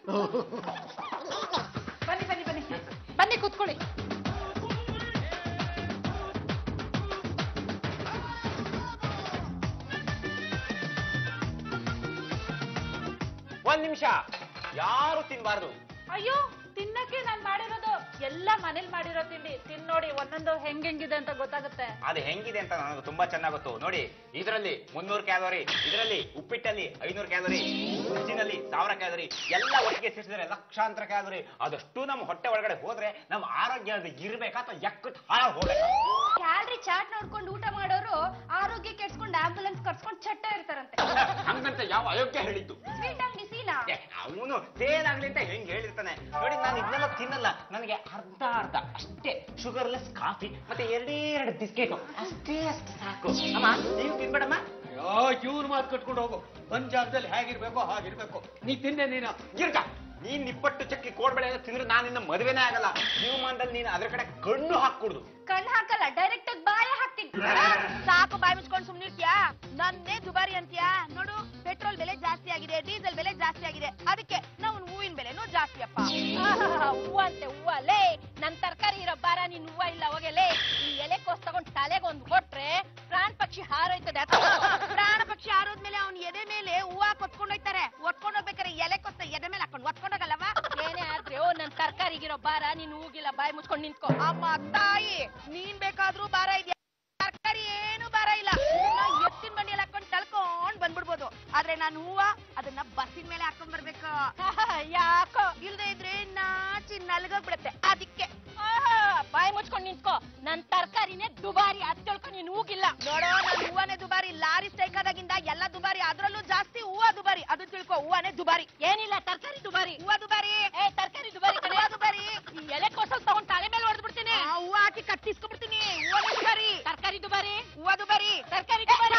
ಬನ್ನಿ ಬನ್ನಿ ಬನ್ನಿ ಬನ್ನಿ ಕೂತ್ಕೊಳ್ಳಿ ಒಂದ್ ನಿಮಿಷ ಯಾರು ತಿನ್ಬಾರ್ದು ಅಯ್ಯೋ ತಿನ್ನಕ್ಕೆ ನಾನ್ ಮಾಡಿರೋದು ಎಲ್ಲ ಮನೇಲಿ ಮಾಡಿರೋ ತಿಂಡಿ ತಿನ್ ನೋಡಿ ಒಂದೊಂದು ಹೆಂಗ್ ಹೆಂಗಿದೆ ಅಂತ ಗೊತ್ತಾಗುತ್ತೆ ಅದು ಹೆಂಗಿದೆ ಅಂತ ನನಗೆ ತುಂಬಾ ಚೆನ್ನಾಗ್ ಗೊತ್ತು ನೋಡಿ ಇದರಲ್ಲಿ ಮುನ್ನೂರು ಕ್ಯಾಲೋರಿ ಇದರಲ್ಲಿ ಉಪ್ಪಿಟ್ಟಲ್ಲಿ ಐನೂರು ಕ್ಯಾಲೋರಿ ರುಚಿನಲ್ಲಿ ಸಾವಿರ ಕ್ಯಾಲೋರಿ ಎಲ್ಲ ಒಟ್ಟಿಗೆ ಸೇರಿಸಿದ್ರೆ ಲಕ್ಷಾಂತರ ಕ್ಯಾಲೋರಿ ಅದಷ್ಟು ನಮ್ಮ ಹೊಟ್ಟೆ ಒಳಗಡೆ ಹೋದ್ರೆ ನಮ್ಮ ಆರೋಗ್ಯ ಅದು ಇರ್ಬೇಕಾ ಅಥವಾ ಎಕ್ಕಟ್ ಹಾಳ ಹೋಗ್ಬೇಕಾ ಕ್ಯಾಲ್ರಿ ಚಾಟ್ ನೋಡ್ಕೊಂಡು ಊಟ ಮಾಡೋರು ಆರೋಗ್ಯ ಕೆಡ್ಸ್ಕೊಂಡು ಆಂಬುಲೆನ್ಸ್ ಕರ್ಸ್ಕೊಂಡು ಚಟ್ಟ ಇರ್ತಾರಂತೆ ಹಂಗಂತ ಯಾವ ಅಯೋಗ್ಯ ಹೇಳಿದ್ದು ಸ್ವೀಟ್ ಅಂಗಡಿ ಸೀನಾ ಅವನು ಸೇಲ್ ಆಗ್ಲಿ ಅಂತ ಹೆಂಗ್ ಹೇಳಿರ್ತಾನೆ ನೋಡಿ ನಾನು ಇದನ್ನೆಲ್ಲ ತಿನ್ನಲ್ಲ ನನಗೆ ಅರ್ಧ ಅರ್ಧ ಅಷ್ಟೇ ಶುಗರ್ಲೆಸ್ ಕಾಫಿ ಮತ್ತೆ ಎರಡೇ ಎರಡು ಬಿಸ್ಕೆಟ್ ಅಷ್ಟೇ ಅಷ್ಟು ಸಾಕು ಅಮ್ಮ ನೀವು ತಿನ್ಬೇಡಮ್ಮ ಇವ್ರು ಮಾತು ಕಟ್ಕೊಂಡು ಹೋಗು ಒಂದ್ ಜಾಗದಲ್ಲಿ ಹೇಗಿರ್ಬೇಕೋ ಹಾಗಿರ್ಬೇಕು ನೀ ತಿನ್ನೆ ನೀನು ಗಿರ್ಕ ನೀನ್ ನಿಪ್ಪಟ್ಟು ಚಕ್ಕಿ ಕೋಡ್ಬೇಳೆ ಎಲ್ಲ ತಿಂದ್ರೆ ನಾನು ನಿನ್ನ ಮದುವೆನೇ ಆಗಲ್ಲ ಜೀವಮಾನದಲ್ಲಿ ನೀನು ಅದ್ರ ಕಡೆ ಕಣ್ಣು ಹಾಕೂಡ್ದು ಕಣ್ ಹಾಕಲ್ಲ ಡೈರೆಕ್ಟ್ ಆಗಿ ಬಾಯ ಹಾಕ್ತೀನಿ ಸಾಕು ಬಾಯಿ ಮುಚ್ಕೊಂಡು ಸುಮ್ನಿರ್ತೀಯಾ ನನ್ನೇ ದುಬಾರಿ ಅಂತೀಯಾ ನೋಡು ಪೆಟ್ರೋಲ್ ಬೆಲೆ ಜಾಸ್ತಿ ಆಗಿದೆ ಡೀಸೆಲ್ ಬೆಲೆ ಜಾಸ್ತಿ ಆಗಿದೆ ಅದಕ್ಕೆ ನಾವು ಹೂವಿನ ಬೆಲೆನೂ ಜಾಸ್ತಿ ಅಪ್ಪ ಹೂವ ಅಂತೆ ಹೂವ ಲೇ ನನ್ ತರಕಾರಿ ಇರೋ ಬಾರ ನೀನ್ ಹೂವ ಇಲ್ಲ ಹೋಗಲೇ ಈ ಎಲೆಕೋಸ್ ತಗೊಂಡ್ ತಲೆಗೊಂದು ಕೊಟ್ರೆ ಪ್ರಾಣ ಪಕ್ಷಿ ಹಾರೋಯ್ತದೆ ಅಥವಾ ಪ್ರಾಣ ಪಕ್ಷಿ ಹಾರೋದ್ಮೇಲೆ ಅವ್ನ ಎದೆ ಮೇಲೆ ಹೂವ ಕೊತ್ಕೊಂಡು ಹೋಯ್ತಾರೆ ಒತ್ಕೊಂಡು ಹೋಗ್ಬೇಕಾರೆ ಎಲೆಕೋಸ್ತ ಎದೆ ಮೇಲೆ ಹಾಕೊಂಡು ಒತ್ಕೊಂಡೋಗಲ್ಲವಾ ಏನೇ ಆದ್ರೆ ಓ ನನ್ ತರಕಾರಿಗಿರೋ ಬಾರ ನೀನ್ ಹೂಗಿಲ್ಲ ಬಾಯಿ ಮುಚ್ಕೊಂಡು ನಿಂತ್ಕೋ ಅಮ್ಮ ತಾಯಿ ನೀನ್ ಬೇಕಾದ್ರೂ ಬಾರ ಇದೆಯಾ ತರಕಾರಿ ಏನು ಬಾರ ಇಲ್ಲ ನಾನು ಹೂವ ಅದನ್ನ ಬಸ್ಸಿನ ಮೇಲೆ ಹಾಕೊಂಡ್ ಬರ್ಬೇಕು ಯಾಕೋ ಇಲ್ದೇ ಇದ್ರೆ ನಾಚಿ ನಲ್ಗೋಗ್ಬಿಡತ್ತೆ ಅದಕ್ಕೆ ಬಾಯಿ ಮುಚ್ಕೊಂಡ್ ನಿಂತ್ಕೋ ನನ್ ತರ್ಕಾರಿನೇ ದುಬಾರಿ ಅದ್ ತಿಳ್ಕೊಂಡ್ ನೀನ್ ಹೋಗಿಲ್ಲ ನೋಡೋ ನನ್ ಹೂವನೇ ದುಬಾರಿ ಲಾರಿ ಸ್ಟ್ರೈಕ್ ಆದಾಗಿಂದ ಎಲ್ಲ ದುಬಾರಿ ಅದ್ರಲ್ಲೂ ಜಾಸ್ತಿ ಹೂವ ದುಬಾರಿ ಅದು ತಿಳ್ಕೊ ಹೂವನೇ ದುಬಾರಿ ಏನಿಲ್ಲ ತರ್ಕಾರಿ ದುಬಾರಿ ಹೂವ ದುಬಾರಿ ಏ ತರ್ಕಾರಿ ದುಬಾರಿ ಕಣೆ ಹೂವ ದುಬಾರಿ ಈ ಎಲೆ ಕೋಸಲ್ ತಗೊಂಡ್ ತಲೆ ಮೇಲೆ ಹೊಡೆದ್ಬಿಡ್ತೀನಿ ಆ, ಹೂವ ಹಾಕಿ ಕಟ್ಟಿಸ್ಕೊಬಿಡ್ತೀನಿ ಹೂವನೇ ದುಬಾರಿ ತರ್ಕಾರಿ ದುಬಾರಿ ಹೂವ ದುಬಾರಿ ತರ್ಕಾರಿ ದುಬಾರಿ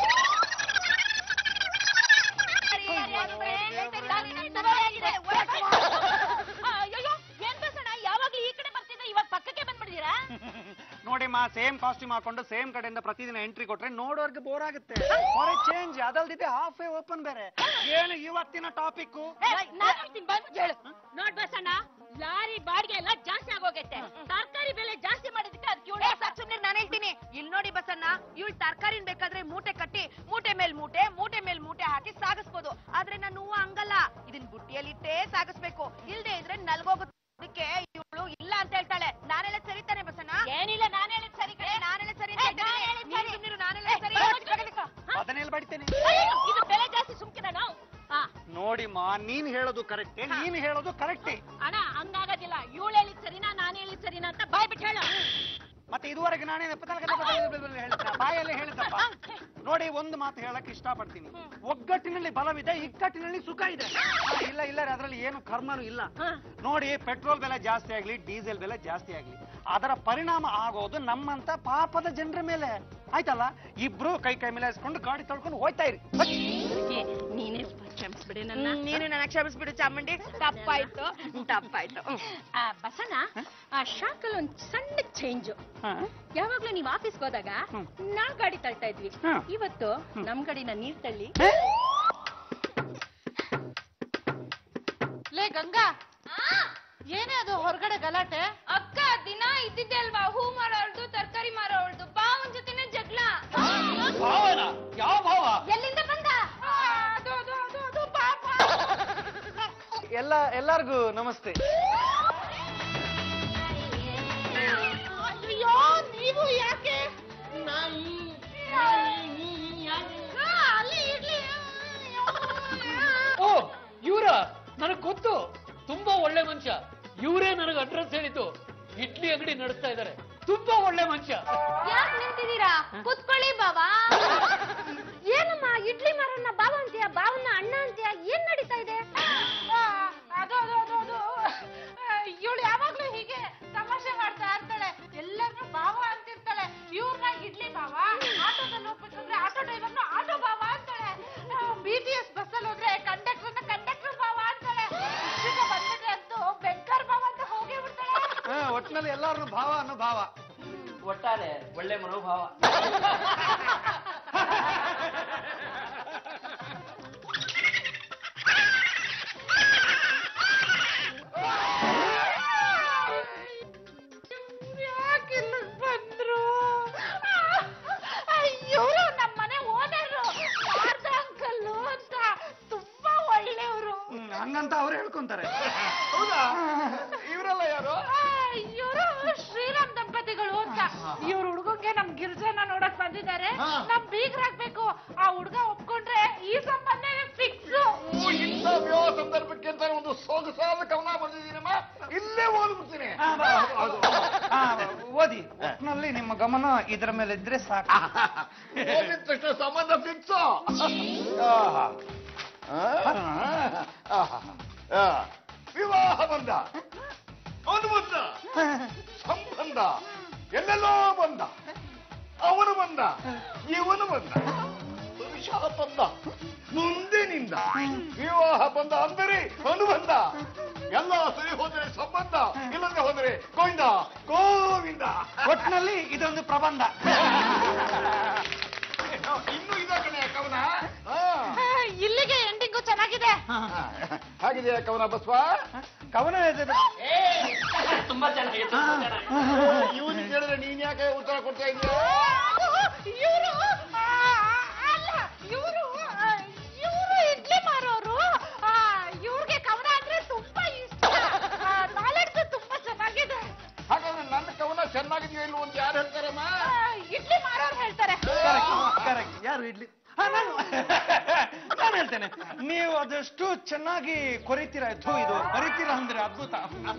ಅಯ್ಯೋ ಏನ್ ಬಸಣ್ಣ ಯಾವಾಗ್ಲೂ ಈ ಕಡೆ ಬರ್ತಿದ್ದೆ ಇವಾಗ ಪಕ್ಕಕ್ಕೆ ಬಂದ್ಬಿಡ್ತೀರಾ ನೋಡಿಮ್ಮ ಸೇಮ್ ಕಾಸ್ಟ್ಯೂಮ್ ಹಾಕೊಂಡು ಸೇಮ್ ಕಡೆಯಿಂದ ಪ್ರತಿದಿನ ಎಂಟ್ರಿ ಕೊಟ್ರೆ ನೋಡೋರ್ಗೆ ಬೋರ್ ಆಗುತ್ತೆ ಫಾರ್ ಚೇಂಜ್ ಅದಲ್ದಿದೆ ಹಾಫ್ ಓಪನ್ ಬೇರೆ ಏನು ಇವತ್ತಿನ ಟಾಪಿಕ್ ನಾನ್ ಹೇಳ್ತೀನಿ ಬಂದು ಹೇಳು ನೋಡ್ ಬಸಣ್ಣ ಲಾರಿ ಬಾಡಿಗೆ ಎಲ್ಲ ಜಾಸ್ತಿ ಆಗೋಗೈತೆ ತರಕಾರಿ ಬೆಲೆ ಜಾಸ್ತಿ ಮಾಡಿದಕ್ಕೆ ಅದಕ್ಕೆ ಇವಳು ಸುಮ್ನೆ ನಾನು ಹೇಳ್ತೀನಿ ಇಲ್ಲಿ ನೋಡಿ ಬಸಣ್ಣ ಇವಳು ತರಕಾರಿನ ಬೇಕಾದ್ರೆ ಮೂಟೆ ಕಟ್ಟಿ ಮೂಟೆ ಮೇಲ್ ಮೂಟೆ ಮೂಟೆ ಮೇಲ್ ಮೂಟೆ ಹಾಕಿ ಸಾಗಿಸ್ಬೋದು ಆದ್ರೆ ನಾನು ಹೂವ ಹಂಗಲ್ಲ ಇದನ್ ಬುಟ್ಟಿಯಲ್ಲಿಟ್ಟೇ ಸಾಗಿಸ್ಬೇಕು ಇಲ್ದೇ ಇದ್ರೆ ನಲ್ಗೋಗೋದಕ್ಕೆ ಇವಳು ಇಲ್ಲ ಅಂತ ಹೇಳ್ತಾಳೆ ನಾನೆಲ್ಲ ಸರಿ ತಾನೆ ಬಸಣ್ಣ ಏನಿಲ್ಲ ನಾನ್ ಹೇಳಿದ್ ಸರಿ ಕಣೆ ನಾನೆಲ್ಲ ಸರಿ ಏ, ನಾನ್ ಹೇಳಿದ್ ಸರಿ. ಸುಮ್ನಿರು, ನಾನೆಲ್ಲ ಏ, ಸರಿ ಬಾಯ್ ಮುಚ್ಕೊಂಡಿದ್ಕೋ. ಹ? ಅದನ್ನೆಲ್ಲ ಬಡಿತೇನೆ ಅಯ್ಯೋ, ಇದು ಬೆಲೆ ಜಾಸ್ತಿ ಸುಮ್ಕಿನ ನಾವು ಹಾ ನೋಡಿಮ್ಮ ನೀನ್ ಹೇಳೋದು ಕರೆಕ್ಟೇ ನೀನ್ ಹೇಳೋದು ಕರೆಕ್ಟೇ ಅಣ್ಣ ಹಂಗಾಗೋದಿಲ್ಲ ಇವಳು ಹೇಳಿದ್ ಸರಿನಾ ನಾನ್ ಹೇಳಿದ್ ಸರಿನಾ ಅಂತ ಬಾಯ್ ಬಿಟ್ಟು ಹೇಳು ಮತ್ತೆ ಇದುವರೆಗೆ ನಾನೇ ಹೇಳ್ತೀನಿ ಬಾಯಲ್ಲಿ ಹೇಳಿದ್ದಪ್ಪ ನೋಡಿ ಒಂದು ಮಾತು ಹೇಳಕ್ ಇಷ್ಟಪಡ್ತೀನಿ ಒಗ್ಗಟ್ಟಿನಲ್ಲಿ ಬಲವಿದೆ ಇಕ್ಕಟ್ಟಿನಲ್ಲಿ ಸುಖ ಇದೆ ಆ, ಇಲ್ಲ ಇಲ್ಲ ರೀ, ಅದ್ರಲ್ಲಿ ಏನು ಕರ್ಮನೂ ಇಲ್ಲ ಹ. ನೋಡಿ ಪೆಟ್ರೋಲ್ ಬೆಲೆ ಜಾಸ್ತಿ ಆಗ್ಲಿ ಡೀಸೆಲ್ ಬೆಲೆ ಜಾಸ್ತಿ ಆಗ್ಲಿ ಅದರ ಪರಿಣಾಮ ಆಗೋದು ನಮ್ಮಂತ ಪಾಪದ ಜನರ ಮೇಲೆ ಆಯ್ತಲ್ಲ ಇಬ್ರು ಕೈ ಕೈ ಮೇಲೆ ಹಸ್ಕೊಂಡು ಗಾಡಿ ತೊಳ್ಕೊಂಡು ಹೋಯ್ತಾ ಇರಿ ನೀನೇ ಕ್ಷಮಿಸ್ಬಿಡಿ ನನ್ನ ಹ್ಮ್, ನೀನು ನನ್ನ ಕ್ಷಮಿಸ್ಬಿಡು ಚಾಮುಂಡಿ ತಪ್ಪಾಯ್ತು ತಪ್ಪಾಯ್ತು ಹ್ಮ್. ಆ, ಬಸಣ್ಣ ಆ ಶಾಕಲ್ ಒಂದ್ ಸಣ್ಣ ಚೇಂಜ್ ಯಾವಾಗ್ಲೂ ನೀವ್ ಆಫೀಸ್ಗೆ ಹೋದಾಗ ನಾವ್ ಗಾಡಿ ತಳ್ತಾ ಇದ್ವಿ ಹ್ಮ್. ಇವತ್ತು ನಮ್ ಗಾಡಿನ ನೀರ್ ತಳ್ಳಿ ಲೇ ಗಂಗಾ ಏನೇ ಅದು ಹೊರಗಡೆ ಗಲಾಟೆ ಅಕ್ಕ ದಿನ ಇದ್ದಿದ್ದೆ ಅಲ್ವಾ ಹೂ ಮಾರೋಳ್ದು ತರಕಾರಿ ಮಾರೋಳ್ದು ಬಾವನ್ ಜೊತೆನೆ ಜಗಳ ಭಾವನ ಯಾವ ಭಾವ ಎಲ್ಲಿಂದ ಬಂದ ಅದು ಅದು ಅದು ಅದು ಪಾಪ ಎಲ್ಲ ಎಲ್ಲಾರ್ಗೂ ನಮಸ್ತೆ ಅಯ್ಯೋ ನೀವು ಯಾಕೆ ಹಾ, ಅಲ್ಲಿ ಇರ್ಲಿ ಓ ಇವ್ರ ನನಗ್ ಗೊತ್ತು ತುಂಬಾ ಒಳ್ಳೆ ಮನುಷ್ಯ ಇವರೇ ನನಗೆ ಅಡ್ರೆಸ್ ಹೇಳಿದ್ದು ಇಡ್ಲಿ ಅಂಗಡಿ ನಡೆಸ್ತಾ ಇದ್ದಾರೆ ತುಂಬಾ ಒಳ್ಳೆ ಮನುಷ್ಯ ಯಾಕೆ ನಿಂತಿದ್ದೀರಾ ಕುತ್ಕೊಳ್ಳಿ ಬಾವಾ ಏನಮ್ಮ ಇಡ್ಲಿ ಮಾರನ್ನ ಬಾವ ಅಂತೀಯ ಬಾವನ್ನ ಅಣ್ಣ ಅಂತೀಯ ಏನ್ ನಡೀತಾ ಇದೆ ಅದು ಅದು ಅದು ಅದು ಇವಳು ಯಾವಾಗ್ಲೂ ಹೀಗೆ ತಮಾಷೆ ಮಾಡ್ತಾ ಇರ್ತಾಳೆ ಎಲ್ಲರನ್ನೂ ಭಾವ ಅಂತಿರ್ತಾಳೆ ಇವ್ರನ್ನ ಇಡ್ಲಿ ಭಾವ ಆಟೋದಲ್ಲಿ ಹೋಗ್ಬೇಕಂದ್ರೆ ಆಟೋ ಡ್ರೈವರ್ನ ಆಟೋ ಭಾವ ಅಂತಾಳೆ ಬಿ ಟಿ ಎಸ್ ಬಸ್ಸಲ್ಲಿ ಹೋದ್ರೆ ಕಂಡಕ್ಟರ್ನ ಕಂಡಕ್ಟರ್ ಭಾವ ಅಂತಾಳೆ ಇಷ್ಟಕ್ಕೆ ಬಂದ್ಬಿಟ್ರೆ ಅಂತೂ ಬೆಂಕರ್ ಭಾವ ಅಂತ ಹೋಗೇ ಬಿಡ್ತಾಳೆ ಒಟ್ಟಿನಲ್ಲಿ ಎಲ್ಲಾರು ಭಾವ ಅನ್ನೋ ಭಾವ ಒಟ್ಟಾರೆ ಒಳ್ಳೆ ಮನೋಭಾವ ಯಾಕಿಲ್ಲ ಬಂದ್ರು ಇವರು ನಮ್ಮ ಮನೆ ಓನರು ಶಾರದ ಅಂಕಲ್ಲು ಅಂತ ತುಂಬಾ ಒಳ್ಳೆಯವರು ಹ್ಮ್, ಹಂಗಂತ ಅವ್ರು ಹೇಳ್ಕೊಂತಾರೆ ಹೌದಾ ಇವರೆಲ್ಲ ಯಾರು ಇವರು ಶ್ರೀರಾಮ್ ದಂಪತಿಗಳು ಅಂತ ಇವ್ರ ಹುಡುಗಂಗೆ ನಮ್ ಗಿರ್ಜನ ನೋಡಕ್ ಬಂದಿದ್ದಾರೆ ಹಾ. ನಮ್ ಬೀಗ್ರಾಗ್ಬೇಕು ಆ ಹುಡುಗ ಒಪ್ಕೊಂಡ್ರೆ ಈ ಸಂಬಂಧ ಫಿಕ್ಸ್ ಓ, ಇಂಥ ವಿವಾಹ ಸಂದರ್ಭಕ್ಕೆ ಅಂತ ಒಂದು ಸೊಗಸಾದ ಕವನ ಬರ್ದಿದ್ದೀನಮ್ಮ ಇಲ್ಲೇ ಓದ್ಬಿಡ್ತೀನಿ ಆ, ಬಾ, ಹೌದು, ಹೌದು. ಆ, ಓದಿ ಒಟ್ನಲ್ಲಿ ನಿಮ್ಮ ಗಮನ ಇದರ ಮೇಲೆ ಇದ್ರೆ ಸಾಕು ಹೋಗಿದ ತಕ್ಷಣ ಸಂಬಂಧ ಫಿಕ್ಸ್ ವಿವಾಹ ಬಂದ ಅನುಬಂಧ ಸಂಬಂಧ ಎಲ್ಲೆಲ್ಲೋ ಬಂದ ಅವನು ಬಂದ ಇವನು ಬಂದ ಪುರುಷ ಬಂದ ಮುಂದಿನಿಂದ ವಿವಾಹ ಬಂದ ಅಂದರೆ ಅನುಬಂಧ ಎಲ್ಲ ಸರಿ ಹೋದರೆ ಸಂಬಂಧ ಇಲ್ಲದೆ ಹೋದರೆ ಗೋವಿಂದ ಗೋವಿಂದ ಒಟ್ನಲ್ಲಿ ಇದೊಂದು ಪ್ರಬಂಧ ಇನ್ನು ಇದೆ ಕಣೆ ಕವನ ಆ. ಇಲ್ಲಿಗೆ ಎಂಡಿಂಗು ಚೆನ್ನಾಗಿದೆ ಹಾಗಿದೆಯಾ ಕವನ ಬಸ್ವ ಕವನ ಎದೆ- ತುಂಬಾ ಚೆನ್ನಾಗಿದೆ ತುಂಬಾ ಚೆನ್ನಾಗಿದೆ ಇವನು ಕೇಳಿದ್ರೆ ನೀನ್ ಯಾಕೆ ಉತ್ತರ ಕೊಡ್ತಾ ಇದೀಯ ಇವರು ಅಲ್ಲ ಇವರು ಇವರು ಇಡ್ಲಿ ಮಾರೋರು ಇವ್ರಿಗೆ ಕವನ ಅಂದ್ರೆ ತುಂಬಾ ಇಷ್ಟ ನಾಲೆಡ್ಜ್ ತುಂಬಾ ಚೆನ್ನಾಗಿದೆ ಹಾಗಾದ್ರೆ ನನ್ನ ಕವನ ಚೆನ್ನಾಗಿದೆಯೋ ಇಲ್ವೋ ಅಂತ ಯಾರು ಹೇಳ್ತಾರಮ್ಮ ಆ, ಇಡ್ಲಿ ಮಾರೋರು ಹೇಳ್ತಾರೆ Correct, correct. ಯಾರು ಇಡ್ಲಿ ಆ, ನಾನು ನಾನು ಹೇಳ್ತೇನೆ ನೀವು ಅದೆಷ್ಟು ಚೆನ್ನಾಗಿ ಕೊರಿತೀರಾ ಥೂ ಇದು ಬರಿತೀರಾ ಅಂದ್ರೆ ಅದ್ಭುತ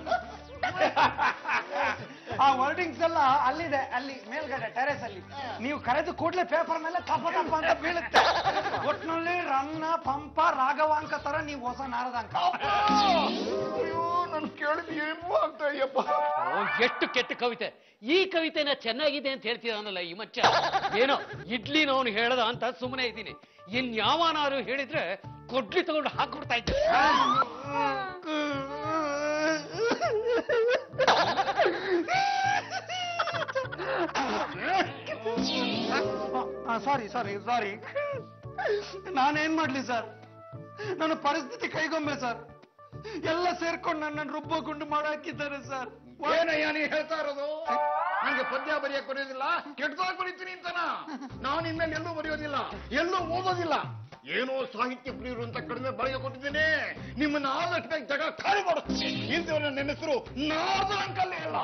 ಆ ವರ್ಡಿಂಗ್ಸ್ ಎಲ್ಲ ಅಲ್ಲಿದೆ ಅಲ್ಲಿ ಮೇಲ್ಗಡೆ ಟೆರೆಸ್ ಅಲ್ಲಿ ನೀವು ಕರೆದು ಕೂಡ್ಲೆ ಪೇಪರ್ ಮೇಲೆ ತಪ ತಪ ಅಂತ ಬೀಳುತ್ತೆ ಒಟ್ನಲ್ಲಿ ರನ್ನ ಪಂಪ ರಾಘವಾಂಕ ತರ ನೀವು ಹೊಸ ನಾರದಾಂಕ ಅಯ್ಯೋ ನನ್ ಕೇಳಿದ್ ಏನು ಆಗ್ತಾ ಇದೆಯಪ್ಪ ಓ, ಎಷ್ಟು ಕೆಟ್ಟ ಕವಿತೆ ಈ ಕವಿತೆನ ಚೆನ್ನಾಗಿದೆ ಅಂತ ಹೇಳ್ತಿದಾನಲ್ಲ ಈ ಮಚ್ಚ ಏನೋ ಇಡ್ಲಿನವನು ಹೇಳ್ದ ಅಂತ ಸುಮ್ಮನೆ ಇದ್ದೀನಿ ಇನ್ಯಾವನಾರು ಹೇಳಿದ್ರೆ ಕೊಡ್ಲಿ ತಗೊಂಡು ಹಾಕ್ಬಿಡ್ತಾ ಇದ್ದೆ ಸಾರಿ ಸಾರಿ ಸಾರಿ ನಾನೇನ್ ಮಾಡ್ಲಿ ಸರ್ ನನ್ನ ಪರಿಸ್ಥಿತಿ ಕೈಗೊಂಬೆ ಸರ್ ಎಲ್ಲ ಸೇರ್ಕೊಂಡು ನನ್ನ ರುಬ್ಬ ಗುಂಡು ಮಾಡಾಕಿದ್ದಾರೆ ಸರ್ ಏನಯ್ಯ ನೀ ಹೇಳ್ತಾ ಇರೋದು ನಂಗೆ ಪದ್ಯ ಬರೆಯಕ್ ಬರೆಯೋದಿಲ್ಲ ಕೆಟ್ಟದಾಗ ಬರೀತೀನಿ ಅಂತನ ನಾನು ಇನ್ಮೇಲೆ ಎಲ್ಲೂ ಬರೆಯೋದಿಲ್ಲ ಎಲ್ಲೂ ಓದೋದಿಲ್ಲ ಏನೋ ಸಾಹಿತ್ಯ ಪ್ರಿಯರು ಅಂತ ಕಡಿಮೆ ಬರೆಯ ಕೊಟ್ಟಿದ್ದೀನಿ ನಿಮ್ಮನ್ನ ಆದಷ್ಟು ಬೇಗ ಜಾಗ ಖಾಲಿ ಮಾಡುತ್ತೀನಿ ಇಂಥವ್ರ ನನ್ನ ಹೆಸರು ನಾರ್ದ ಅಂಕಲ್ ಇಲ್ಲ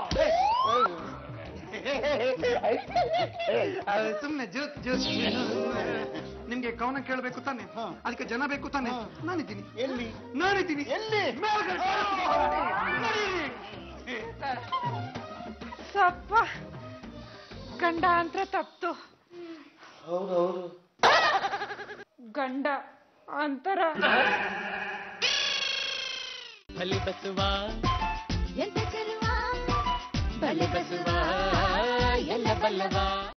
ಅದು ಸುಮ್ನೆ ಜೋಕ್ ಜೋಕ್ ನಿಮ್ಗೆ ಕವನ ಕೇಳಬೇಕು ತಾನೆ ಅದಕ್ಕೆ ಜನ ಬೇಕು ತಾನೆ ನಾನಿದ್ದೀನಿ ಎಲ್ಲಿ ನಾನಿದ್ದೀನಿ ಎಲ್ಲಿ ಸಪ್ಪ ಗಂಡ ಅಂತ ತಪ್ತು ಗಂಡ ಅಂತರ ಬಲಿ ಬಸವ ಎಂತ ಚೆಲುವ ಬಲಿ ಬಸವ ಎಲ್ಲ ಬಲ್ಲವ